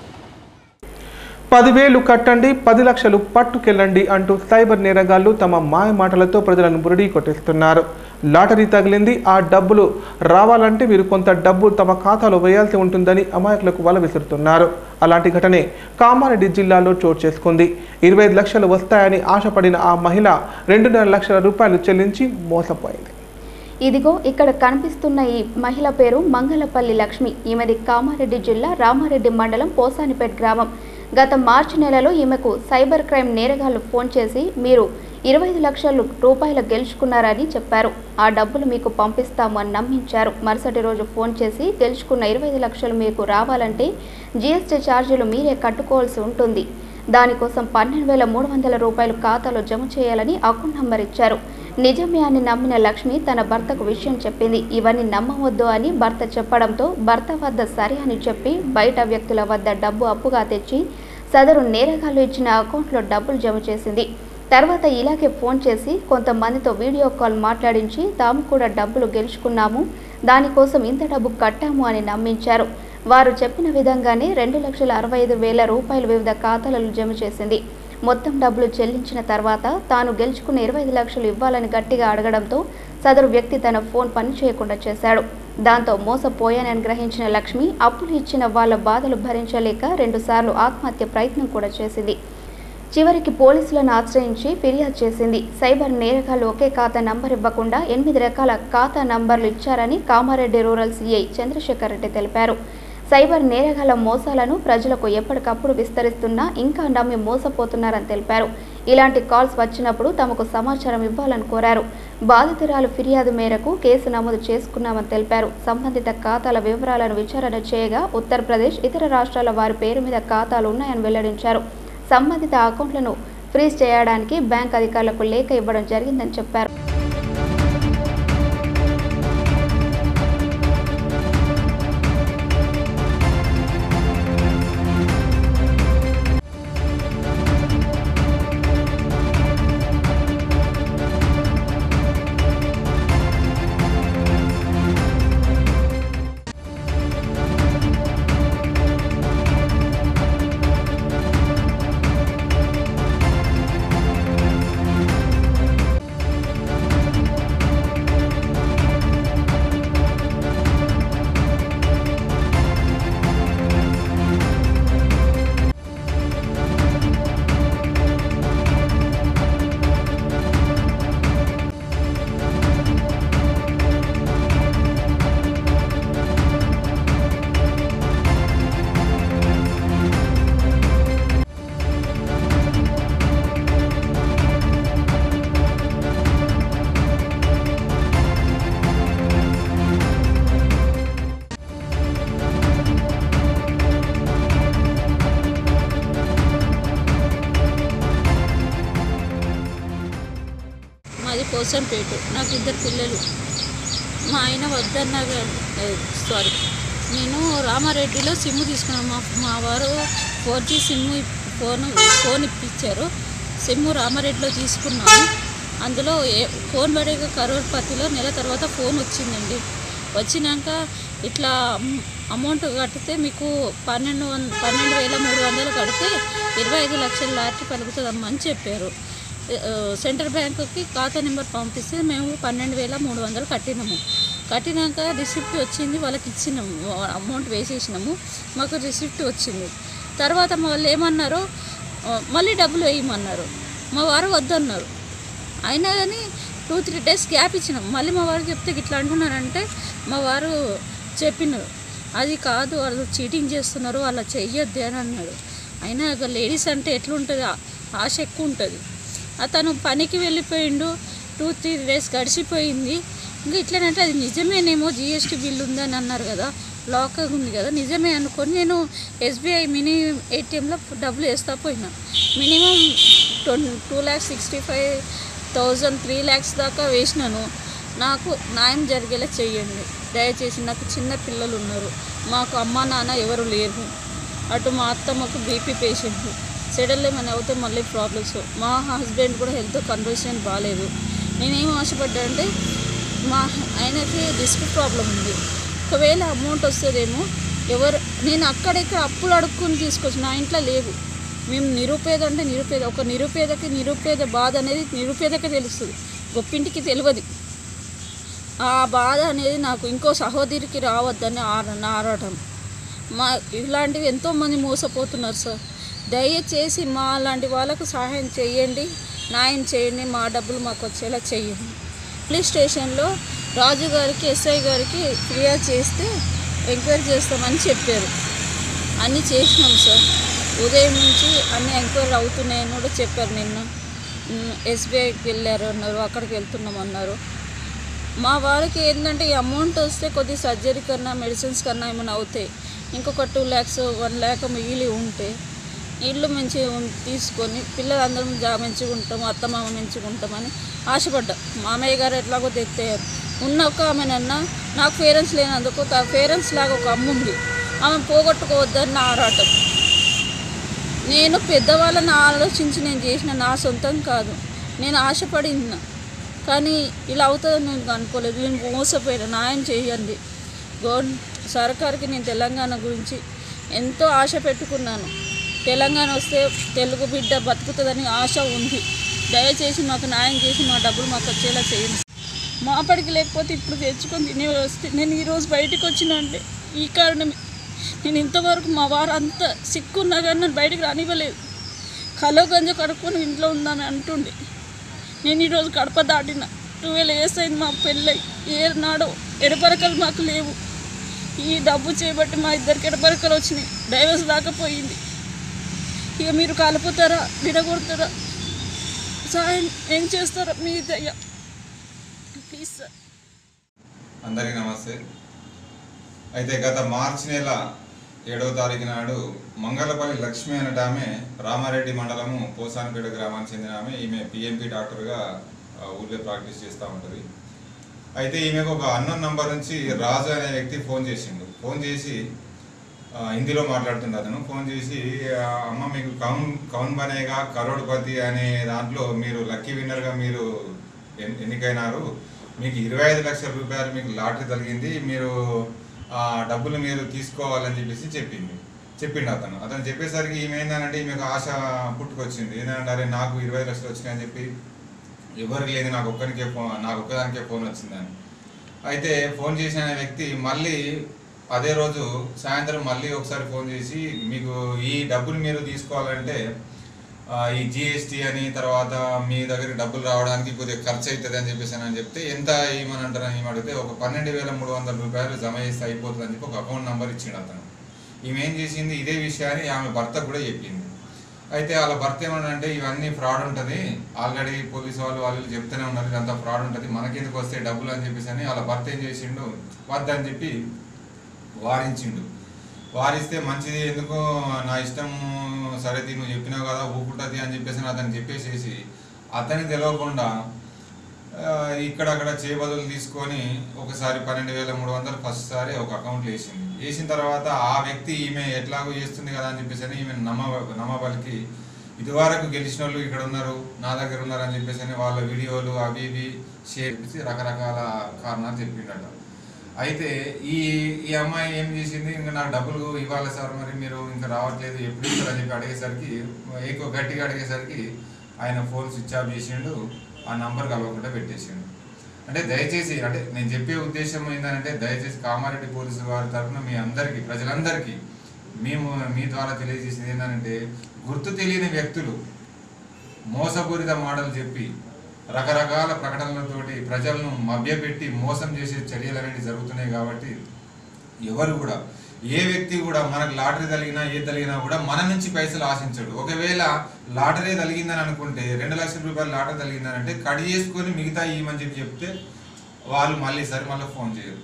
పదివేలు కట్టండి పది లక్షలు పట్టుకెళ్ళండి అంటూ సైబర్ నేరగాళ్లు తమ మాయ మాటలతో ప్రజలను బురిడీ కొట్టేస్తున్నారు లాటరీ తగిలింది ఆ డబ్బులు రావాలంటే మీరు కొంత డబ్బు తమ ఖాతాలో వేయాల్సి ఉంటుందని అమాయకులకు వల విసురుతున్నారు అలాంటి ఘటనే కామారెడ్డి జిల్లాలో చోటు చేసుకుంది ఇరవై ఐదు లక్షలు వస్తాయని ఆశపడిన ఆ మహిళ రెండున్నర లక్షల రూపాయలు చెల్లించి మోసపోయింది ఇదిగో ఇక్కడ కనిపిస్తున్న ఈ మహిళ పేరు మంగళపల్లి లక్ష్మి ఈమెది కామారెడ్డి జిల్లా రామారెడ్డి మండలం పోసానిపేట్ గ్రామం గత మార్చి నెలలో ఈమెకు సైబర్ క్రైమ్ నేరగాళ్లు ఫోన్ చేసి మీరు ఇరవై ఐదు లక్షలు రూపాయలు గెలుచుకున్నారని చెప్పారు ఆ డబ్బులు మీకు పంపిస్తాము అని నమ్మించారు మరుసటి రోజు ఫోన్ చేసి గెలుచుకున్న ఇరవై ఐదు లక్షలు మీకు రావాలంటే జీఎస్టీ ఛార్జీలు మీరే కట్టుకోవాల్సి ఉంటుంది దానికోసం పన్నెండు వేల మూడు వందల రూపాయలు ఖాతాలో జమ చేయాలని అకౌంట్ నంబర్ ఇచ్చారు నిజమే అని నమ్మిన లక్ష్మి తన భర్తకు విషయం చెప్పింది ఇవన్నీ నమ్మవద్దు అని భర్త చెప్పడంతో భర్త వద్ద సరే అని చెప్పి బయట వ్యక్తుల వద్ద డబ్బు అప్పుగా తెచ్చి సదరు నేరగాళ్లు ఇచ్చిన అకౌంట్లో డబ్బులు జమ చేసింది తర్వాత ఇలాగే ఫోన్ చేసి కొంతమందితో వీడియో కాల్ మాట్లాడించి తాము కూడా డబ్బులు గెలుచుకున్నాము దానికోసం ఇంత డబ్బు కట్టాము అని నమ్మించారు వారు చెప్పిన విధంగానే రెండు లక్షల అరవై ఐదు వేల రూపాయలు వివిధ ఖాతాలలో జమ చేసింది మొత్తం డబ్బులు చెల్లించిన తర్వాత తాను గెలుచుకున్న ఇరవై ఐదు లక్షలు ఇవ్వాలని గట్టిగా అడగడంతో సదరు వ్యక్తి తన ఫోన్ పని చేయకుండా చేశాడు దాంతో మోసపోయానని గ్రహించిన లక్ష్మి అప్పులు ఇచ్చిన వాళ్ళ బాధలు భరించలేక రెండుసార్లు ఆత్మహత్య ప్రయత్నం కూడా చేసింది చివరికి పోలీసులను ఆశ్రయించి ఫిర్యాదు చేసింది సైబర్ నేరగాళ్లు ఒకే ఖాతా నంబర్ ఇవ్వకుండా ఎనిమిది రకాల ఖాతా నంబర్లు ఇచ్చారని కామారెడ్డి రూరల్ సీఐ చంద్రశేఖర్ రెడ్డి తెలిపారు సైబర్ నేరగాళ్ల మోసాలను ప్రజలకు ఎప్పటికప్పుడు విస్తరిస్తున్నా ఇంకా నమ్మి మోసపోతున్నారని తెలిపారు ఇలాంటి కాల్స్ వచ్చినప్పుడు తమకు సమాచారం ఇవ్వాలని కోరారు బాధితురాలు ఫిర్యాదు మేరకు కేసు నమోదు చేసుకున్నామని తెలిపారు సంబంధిత ఖాతాల వివరాలను విచారణ చేయగా ఉత్తరప్రదేశ్ ఇతర రాష్ట్రాల వారి పేరు మీద ఖాతాలు ఉన్నాయని వెల్లడించారు సంబంధిత అకౌంట్లను ఫ్రీజ్ చేయడానికి బ్యాంక్ అధికారులకు లేఖ ఇవ్వడం జరిగిందని చెప్పారు కోసంపేట నాకు ఇద్దరు పిల్లలు మా ఆయన వద్దన్నా సారీ నేను రామారెడ్డిలో సిమ్ తీసుకున్నాను మా మా వారు four G SIM phone phone ఇప్పించారు సిమ్ రామారెడ్డిలో తీసుకున్నాను అందులో ఏ ఫోన్ పడేగా కరోడ్పతిలో నెల తర్వాత ఫోన్ వచ్చిందండి వచ్చినాక ఇట్లా అమ్- అమౌంట్ కడితే మీకు పన్నెండు వంద పన్నెండు వేల మూడు వందలు కడితే ఇరవై ఐదు లక్షల లాటరీ పలుకుతుందమ్మా అని చెప్పారు ఆ, సెంట్రల్ బ్యాంకుకి ఖాతా నెంబర్ పంపిస్తే మేము పన్నెండు వేల మూడు వందలు కట్టినాము కట్టినాక రిసిప్ట్ వచ్చింది వాళ్ళకి ఇచ్చినాము అమౌంట్ వేసేసినాము మాకు రిసిప్ట్ వచ్చింది తర్వాత మా వాళ్ళు ఏమన్నారు ఆ, మళ్ళీ డబ్బులు వేయమన్నారు మా వారు వద్దన్నారు అయినా కానీ టూ త్రీ డేస్ గ్యాప్ ఇచ్చినాం మళ్ళీ మా వారు చెప్తే ఇట్లా అంటున్నారంటే మా వారు చెప్పినారు అది కాదు వాళ్ళు చీటింగ్ చేస్తున్నారు అలా చెయ్యొద్దు అని అన్నాడు అయినా ఇక లేడీస్ అంటే ఎట్లుంటుంది ఆ- ఆశ ఎక్కువ ఉంటుంది అతను పనికి వెళ్ళిపోయిండు టూ త్రీ డేస్ గడిచిపోయింది ఇంకా ఇట్లనంటే అది నిజమేనేమో జిఎస్టీ బిల్ ఉందని అన్నారు కదా లాక్ ఉంది కదా నిజమే అనుకొని నేను ఎస్బీఐ మినీ ఏటీఎంలో డబ్బులు వేస్తా పోయినా మినిమం ట్వం two lakhs sixty five thousand three lakhs దాకా వేసినాను నాకు న్యాయం జరిగేలా చెయ్యండి దయచేసి నాకు చిన్న పిల్లలు ఉన్నారు మాకు అమ్మ నాన్న ఎవరు లేరు అటు మా అత్తమ్మకు బీపీ పేషెంట్ సెడల్ ఏమైనా అవుతే మళ్ళీ ప్రాబ్లమ్స్ మా హస్బెండ్ కూడా హెల్త్ కండిషన్ బాగాలేదు నేనేం ఆశపడ్డా అంటే మా ఆయనకి డిస్క్ ప్రాబ్లం ఉంది ఒకవేళ అమౌంట్ వస్తుందేమో ఎవరు నేను అక్కడిక్కడ అప్పులు అడుక్కుని తీసుకొచ్చి నా ఇంట్లో లేవు మేము నిరుపేద అంటే నిరుపేద ఒక నిరుపేదకి నిరుపేద బాధ అనేది నిరుపేదకే తెలుస్తుంది గొప్పింటికి తెలియదు ఆ బాధ అనేది నాకు ఇంకో సహోదరికి రావద్దని ఆర- ఆరాటం మా ఇలాంటివి ఎంతోమంది మోసపోతున్నారు సార్ దయచేసి మా లాంటి వాళ్ళకు సహాయం చేయండి న్యాయం చేయండి మా డబ్బులు మాకు వచ్చేలా చేయండి పోలీస్ స్టేషన్లో రాజు గారికి ఎస్ఐ గారికి ఫిర్యాదు చేస్తే ఎంక్వైరీ చేస్తామని చెప్పారు అన్నీ చేసినాం సార్ ఉదయం నుంచి అన్ని ఎంక్వైరీ అవుతున్నాయని కూడా చెప్పారు నిన్న ఎస్బీఐకి వెళ్ళారు అన్నారు అక్కడికి వెళ్తున్నాం అన్నారు మా వారికి ఏంటంటే ఈ అమౌంట్ వస్తే కొద్ది సర్జరీ కన్నా మెడిసిన్స్ కన్నా ఏమైనా అవుతాయి ఇంకొక టూ ల్యాక్స్ వన్ ల్యాక్ మిగిలి ఉంటే ఇల్లు మంచి తీసుకొని పిల్లలందరం జా మంచిగా ఉంటాం అత్తమామ మంచిగా ఉంటామని ఆశపడ్డా మామయ్య గారు ఎట్లాగో తెచ్చారు ఉన్న ఒక ఆమెనన్నా నాకు పేరెంట్స్ లేనందుకు తా పేరెంట్స్ లాగా ఒక అమ్మ ఉంది ఆమె పోగొట్టుకోవద్దని నా ఆరాటం నేను పెద్దవాళ్ళని ఆలోచించి నేను చేసిన నా సొంతం కాదు నేను ఆశపడి ఉన్నా కానీ ఇలా అవుతుందని నేను అనుకోలేదు నేను మోసపోయిన న్యాయం చేయండి గవర్న సర్కార్కి నేను తెలంగాణ గురించి ఎంతో ఆశ పెట్టుకున్నాను తెలంగాణ వస్తే తెలుగు బిడ్డ బతుకుతుందని ఆశ ఉంది దయచేసి మాకు న్యాయం చేసి మా డబ్బులు మాకు వచ్చేలా చేయండి మాపడికి లేకపోతే ఇప్పుడు తెచ్చుకొని తినే వస్తే నేను ఈరోజు బయటకు వచ్చిన అంటే ఈ కారణమే నేను ఇంతవరకు మా వారు అంత సిక్కున్నా కానీ నన్ను బయటికి రానివ్వలేదు కలో గంజ కడుక్కొని ఇంట్లో ఉందని అంటుండే నేను ఈరోజు కడప దాటిన ట్వెల్వ్ ఇయర్స్ అయింది మా పెళ్ళై ఏ నాడో ఎడపరకలు మాకు లేవు ఈ డబ్బు చేయబట్టి మా ఇద్దరికి ఎడపరకలు వచ్చినాయి డైవర్స్ దాకా పోయింది ఇక మీరు కలుపుతారా విడగొడతారా సాయం ఏం చేస్తారా మీ దయ ప్లీజ్ సార్ అందరికీ నమస్తే అయితే గత మార్చి నెల ఏడవ తారీఖు నాడు మంగళపల్లి లక్ష్మి అనేట ఆమె రామారెడ్డి మండలము పోసానిపేట గ్రామానికి చెందిన ఆమె ఈమె పిఎంపి డాక్టర్గా ఆ, ఊళ్ళో ప్రాక్టీస్ చేస్తూ ఉంటుంది అయితే ఈమెకు ఒక అన్నోన్ నంబర్ నుంచి రాజు అనే వ్యక్తి ఫోన్ చేసిండు ఫోన్ చేసి ఆ, హిందీలో మాట్లాడుతుండే అతను ఫోన్ చేసి ఆ, అమ్మ మీకు కౌన్ కౌన్ బనేగా కరోడ్పతి అనే దాంట్లో మీరు లక్కీ విన్నర్గా మీరు ఎన్- ఎన్నికైనారు మీకు ఇరవై ఐదు లక్షల రూపాయలు మీకు లాటరీ తగిలింది మీరు ఆ డబ్బులు మీరు తీసుకోవాలని చెప్పేసి చెప్పింది చెప్పిండు అతను అతను చెప్పేసరికి ఈమె ఏంటంటే ఈమెకు ఆశ పుట్టుకొచ్చింది ఏంటంటే అరే నాకు ఇరవై ఐదు లక్షలు వచ్చినాయని చెప్పి ఎవరికి లేదు నాకు ఒక్కరికే ఫోన్ నాకు ఒక్కదానికే ఫోన్ వచ్చిందని అయితే ఫోన్ చేసిన వ్యక్తి మళ్ళీ అదే రోజు సాయంత్రం మళ్ళీ ఒకసారి ఫోన్ చేసి మీకు ఈ డబ్బులు మీరు తీసుకోవాలంటే ఆ, ఈ జిఎస్టీ అని తర్వాత మీ దగ్గర డబ్బులు రావడానికి కొద్దిగా ఖర్చు అవుతుంది అని చెప్పేసి అని చెప్తే ఎంత ఏమని అంటారని ఏమి అడిగితే ఒక పన్నెండు వేల మూడు వందల రూపాయలు జమ చేస్తే అయిపోతుంది అని చెప్పి ఒక అకౌంట్ నెంబర్ ఇచ్చిండు అతను ఈమె ఏం చేసింది ఇదే విషయాన్ని ఆమె భర్త కూడా చెప్పింది అయితే వాళ్ళ భర్త ఏమన్నాడంటే ఇవన్నీ ఫ్రాడ్ ఉంటుంది ఆల్రెడీ పోలీసు వాళ్ళు వాళ్ళు చెప్తూనే ఉన్నారు ఇదంతా ఫ్రాడ్ ఉంటుంది మనకెందుకు వస్తే డబ్బులు అని చెప్పేసి అని వాళ్ళ భర్త ఏం చేసిండు వద్దని చెప్పి వారించిండు వారిస్తే మంచిది ఎందుకు నా ఇష్టం సరే తీ నువ్వు చెప్పినావు కదా ఊపుకుంటుంది అని చెప్పేసి అని అతను చెప్పేసేసి అతనికి తెలియకుండా ఆ, ఇక్కడ అక్కడ చేయబదులు తీసుకొని ఒకసారి పన్నెండు వేల మూడు వందలు ఫస్ట్ సారి ఒక అకౌంట్లో వేసింది వేసిన తర్వాత ఆ వ్యక్తి ఈమె ఎట్లాగో చేస్తుంది కదా అని చెప్పేసి అని ఈమె నమ్మ నమ్మబలికి ఇదివరకు గెలిచిన వాళ్ళు ఇక్కడ ఉన్నారు నా దగ్గర ఉన్నారు అని చెప్పేసి అని వాళ్ళ వీడియోలు అవి ఇవి షేర్ చేసి రకరకాల కారణాలు చెప్పిండట అయితే ఈ ఈ అమ్మాయి ఏం చేసింది ఇంకా నాకు డబ్బులు ఇవ్వాలి సార్ మరి మీరు ఇంకా రావట్లేదు ఎప్పుడు ఇస్తారని చెప్పి అడిగేసరికి ఎక్కువ గట్టిగా అడిగేసరికి ఆయన ఫోన్ స్విచ్ ఆఫ్ చేసిండు ఆ నంబర్ కలవకుండా పెట్టేసిండు అంటే దయచేసి అంటే నేను చెప్పే ఉద్దేశం ఏంటంటే దయచేసి కామారెడ్డి పోలీసు వారి తరఫున మీ అందరికీ ప్రజలందరికీ మేము మీ ద్వారా తెలియజేసేది ఏంటంటే గుర్తు తెలియని వ్యక్తులు మోసపూరిత మాటలు చెప్పి రకరకాల ప్రకటనలతోటి ప్రజలను మభ్యపెట్టి మోసం చేసే చర్యలు అనేవి జరుగుతున్నాయి కాబట్టి ఎవరు కూడా ఏ వ్యక్తి కూడా మనకు లాటరీ తగిలినా ఏది తగిలినా కూడా మన నుంచి పైసలు ఆశించడు ఒకవేళ లాటరీ తగిలిందని అనుకుంటే రెండు లక్షల రూపాయలు లాటరీ తగిలిందని అంటే కడి చేసుకొని మిగతా ఇవ్వమని చెప్పి చెప్తే వాళ్ళు మళ్ళీ సరి మళ్ళీ ఫోన్ చేయరు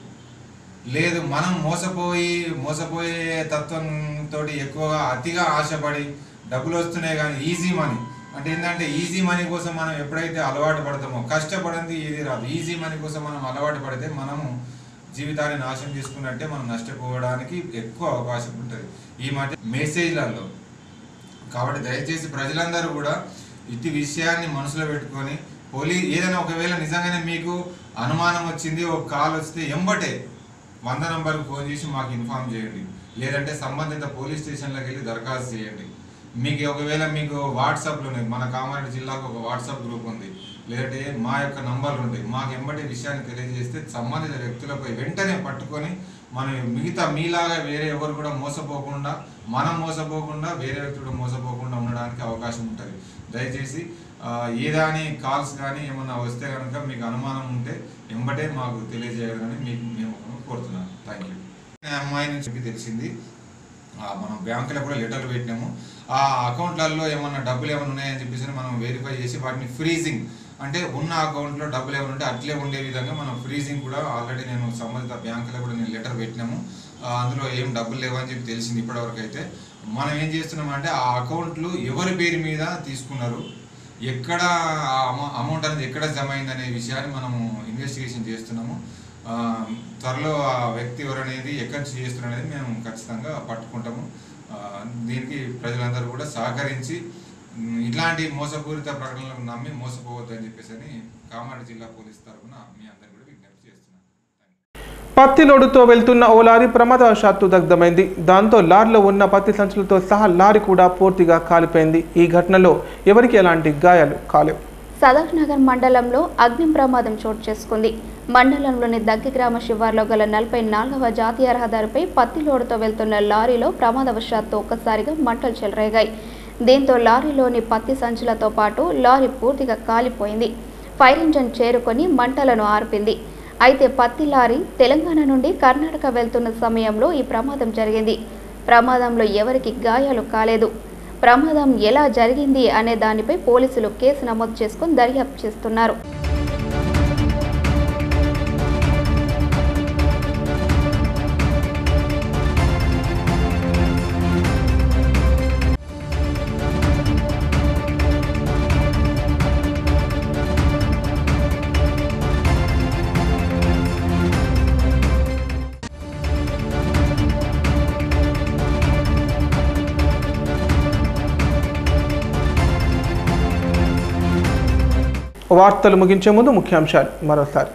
లేదు మనం మోసపోయి మోసపోయే తత్వంతో ఎక్కువగా అతిగా ఆశపడి డబ్బులు వస్తున్నాయి కానీ ఈజీ మనీ అంటే ఏంటంటే ఈజీ మనీ కోసం మనం ఎప్పుడైతే అలవాటు పడతామో కష్టపడింది ఏది రాదు ఈజీ మనీ కోసం మనం అలవాటు పడితే మనము జీవితాన్ని నాశనం చేసుకున్నట్టే మనం నష్టపోవడానికి ఎక్కువ అవకాశం ఉంటుంది ఈ మధ్య మెసేజ్లలో కాబట్టి దయచేసి ప్రజలందరూ కూడా ఇటు విషయాన్ని మనసులో పెట్టుకొని పోలీ ఏదైనా ఒకవేళ నిజంగానే మీకు అనుమానం వచ్చింది ఒక కాల్ వస్తే ఎంబటే వంద నంబర్కి ఫోన్ చేసి మాకు ఇన్ఫామ్ చేయండి లేదంటే సంబంధిత పోలీస్ స్టేషన్లోకి వెళ్ళి దరఖాస్తు చేయండి మీకు ఒకవేళ మీకు వాట్సాప్లో మన కామారెడ్డి జిల్లాకు ఒక వాట్సాప్ గ్రూప్ ఉంది లేదంటే మా యొక్క నంబర్లు ఉంటాయి మాకు ఎంబటి విషయాన్ని తెలియజేస్తే సంబంధిత వ్యక్తులపై వెంటనే పట్టుకొని మనం మిగతా మీలాగా వేరే ఎవరు కూడా మోసపోకుండా మనం మోసపోకుండా వేరే వ్యక్తులు కూడా మోసపోకుండా ఉండడానికి అవకాశం ఉంటుంది దయచేసి ఆ, ఏదాని కాల్స్ కానీ ఏమన్నా వస్తే కనుక మీకు అనుమానం ఉంటే ఎంబటే మాకు తెలియజేయాలని మీకు మేము కోరుతున్నాను థ్యాంక్ యూ అమ్మాయి నుంచి చెప్పి తెలిసింది ఆ, మనం బ్యాంకులో కూడా లెటర్లు పెట్టినాము ఆ అకౌంట్లలో ఏమన్నా డబ్బులు ఏమైనా ఉన్నాయని చెప్పేసి మనం వెరిఫై చేసి వాటిని ఫ్రీజింగ్ అంటే ఉన్న అకౌంట్లో డబ్బులు ఏమైనా ఉంటే అట్లే ఉండే విధంగా మనం ఫ్రీజింగ్ కూడా ఆల్రెడీ నేను సంబంధిత బ్యాంకులో కూడా నేను లెటర్ పెట్టినాము ఆ, అందులో ఏం డబ్బులు లేవని చెప్పి తెలిసింది ఇప్పటివరకు అయితే మనం ఏం చేస్తున్నామంటే ఆ అకౌంట్లు ఎవరి పేరు మీద తీసుకున్నారు ఎక్కడ ఆ అమౌ- అమౌంట్ అనేది ఎక్కడ జమ అయిందనే విషయాన్ని మనము ఇన్వెస్టిగేషన్ చేస్తున్నాము ఆ, త్వరలో ఆ వ్యక్తి ఎవరనేది ఎక్కడి నుంచి చేస్తున్నారు అనేది మేము ఖచ్చితంగా పట్టుకుంటాము ఆ, దీనికి ప్రజలందరూ కూడా సహకరించి ఉమ్, ఇట్లాంటి మోసపూరిత ప్రకటనలకు నమ్మి మోసపోవద్దని చెప్పేసి అని కామారెడ్డి జిల్లా పోలీస్ తరఫున మీ అందరికీ కూడా విజ్ఞప్తి చేస్తున్నాను పత్తి లోడుతో వెళ్తున్న ఓ లారీ ప్రమాదవశాత్తు దగ్ధమైంది దాంతో లారీలో ఉన్న పత్తి సంచులతో సహా లారీ కూడా పూర్తిగా కాలిపోయింది ఈ ఘటనలో ఎవరికి ఎలాంటి గాయాలు కాలేవు సదాఫ్ నగర్ మండలంలో అగ్ని ప్రమాదం చోటు చేసుకుంది మండలంలోని దగ్గి గ్రామ శివార్లో గల నలభై నాలుగవ జాతీయ రహదారిపై పత్తి లోడుతో వెళ్తున్న లారీలో ప్రమాదవశాత్తు ఒక్కసారిగా మంటలు చెలరేగాయి దీంతో లారీలోని పత్తి సంచులతో పాటు లారీ పూర్తిగా కాలిపోయింది ఫైర్ ఇంజన్ చేరుకొని మంటలను ఆర్పింది అయితే పత్తి లారీ తెలంగాణ నుండి కర్ణాటక వెళ్తున్న సమయంలో ఈ ప్రమాదం జరిగింది ప్రమాదంలో ఎవరికి గాయాలు కాలేదు ప్రమాదం ఎలా జరిగింది అనే దానిపై పోలీసులు కేసు నమోదు చేసుకుని దర్యాప్తు చేస్తున్నారు వార్తలు ముగించే ముందు ముఖ్యాంశాలు మరోసారి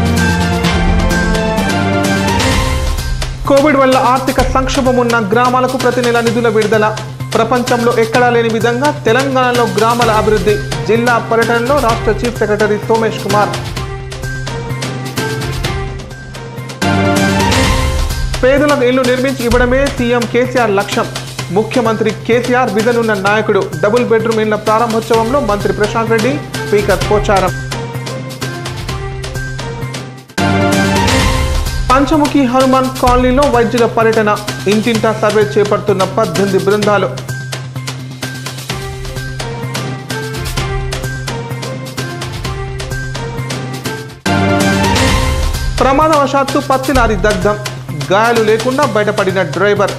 కోవిడ్ వల్ల ఆర్థిక సంక్షోభం ఉన్న గ్రామాలకు ప్రతి నెల నిధుల విడుదల ప్రపంచంలో ఎక్కడా లేని విధంగా తెలంగాణలో గ్రామాల అభివృద్ధి జిల్లా పర్యటనలో రాష్ట్ర చీఫ్ సెక్రటరీ సోమేష్ కుమార్ పేదలకు ఇల్లు నిర్మించి ఇవ్వడమే సీఎం కేసీఆర్ లక్ష్యం ముఖ్యమంత్రి కేసీఆర్ విజన్ ఉన్న నాయకుడు డబుల్ బెడ్రూమ్ ఇళ్ల ప్రారంభోత్సవంలో మంత్రి ప్రశాంత్ రెడ్డి స్పీకర్ పోచారం పంచముఖి హనుమాన్ కాలనీలో వైద్యుల పర్యటన ఇంటింటా సర్వే చేపడుతున్న పద్దెనిమిది బృందాలు ప్రమాదవశాత్తు పత్తి లారీ దగ్ధం గాయాలు లేకుండా బయటపడిన డ్రైవర్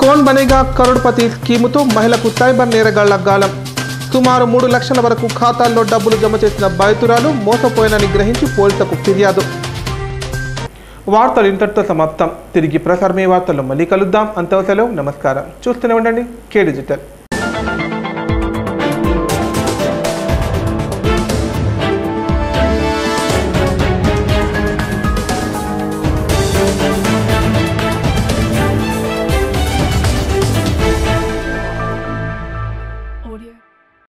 కోన్ బనేగా కరోడ్పతి స్కీముతో మహిళకు సైబర్ నేరగాళ్ల గాలం సుమారు మూడు లక్షల వరకు ఖాతాల్లో డబ్బులు జమ చేసిన బాధితురాలు మోసపోయినని గ్రహించి పోలీసులకు ఫిర్యాదు వార్తలు ఇంతటితో సమాప్తం తిరిగి ప్రసారమే వార్తల్లో మళ్ళీ కలుద్దాం అంతవసలో నమస్కారం చూస్తూనే ఉండండి కే డిజిటల్